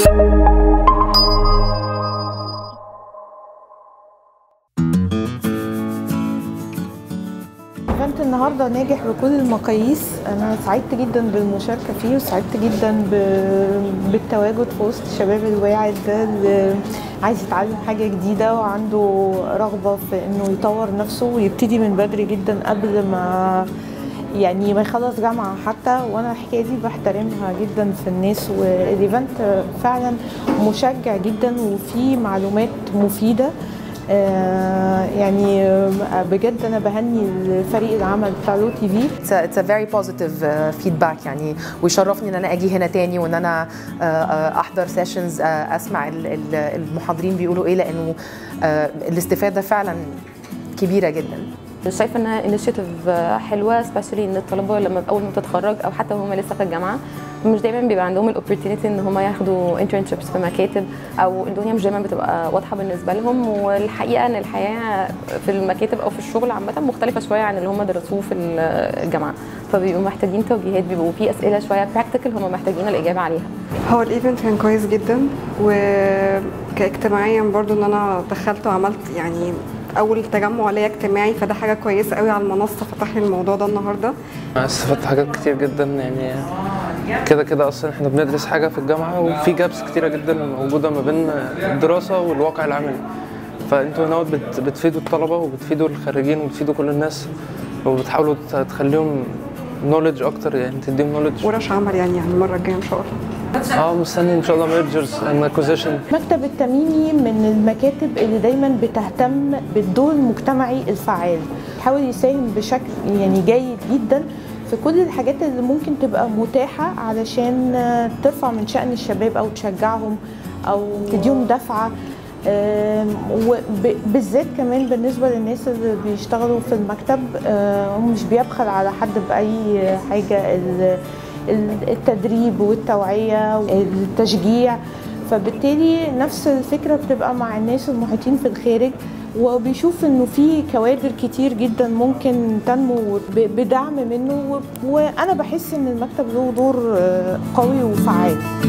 ايفنت النهارده ناجح بكل المقاييس انا سعدت جدا بالمشاركه فيه وسعدت جدا ب- بالتواجد في وسط الشباب الواعد ده اللي عايز يتعلم حاجه جديده وعنده رغبه في انه يطور نفسه ويبتدي من بدري جدا قبل ما يعني ما يخلص جامعه حتى وانا الحكايه دي بحترمها جدا في الناس والايفنت فعلا مشجع جدا وفيه معلومات مفيده آه، يعني آه، بجد انا بهني فريق العمل بتاع لو تي في It's a, it's a very positive uh, feedback يعني ويشرفني ان انا اجي هنا تاني وان انا uh, uh, احضر سيشنز uh, اسمع ال- ال- المحاضرين بيقولوا ايه لانه uh, الاستفاده فعلا كبيره جدا شايفه انها انيشيتيف حلوه سبيشالي ان الطلبه لما اول ما تتخرج او حتى وهم لسه في الجامعه مش دايما بيبقى عندهم الاوبورتونيتي ان هم ياخدوا انترنشيبس في مكاتب او الدنيا مش دايما بتبقى واضحه بالنسبه لهم والحقيقه ان الحياه في المكاتب او في الشغل عامه مختلفه شويه عن اللي هم درسوه في الجامعه فبيبقوا محتاجين توجيهات بيبقوا في اسئله شويه براكتيكال هم محتاجين الاجابه عليها هو الايفنت كان كويس جدا وكاجتماعيا برضو ان انا دخلت وعملت يعني اول تجمع ليا اجتماعي فده حاجه كويسه قوي على المنصه فتح لي الموضوع ده النهارده أنا استفدت حاجات كتير جدا يعني كده كده اصلا احنا بندرس حاجه في الجامعه وفي جابس كتيره جدا موجوده ما بين الدراسه والواقع العملي فانتوا هنا بت بتفيدوا الطلبه وبتفيدوا الخريجين وبتفيدوا كل الناس وبتحاولوا ت- تخليهم نولج اكتر يعني تديهم نولج ورش عمل يعني يعني المره الجايه ان شاء الله اه مستني ان شاء الله ميرجرز اند اكوزيشن مكتب التميمي من المكاتب اللي دايما بتهتم بالدور المجتمعي الفعال يحاول يساهم بشكل يعني جيد جدا في كل الحاجات اللي ممكن تبقى متاحة علشان آه، ترفع من شأن الشباب أو تشجعهم أو تديهم دفعة وبالذات كمان بالنسبة للناس اللي بيشتغلوا في المكتب آه، هو مش بيبخل على حد بأي حاجة ال- ال- التدريب والتوعية التشجيع فبالتالي نفس الفكرة بتبقى مع الناس المحيطين في الخارج وبيشوف انه في كوادر كتير جدا ممكن تنمو ب- بدعم منه و- وانا بحس ان المكتب له دور آه، قوي وفعال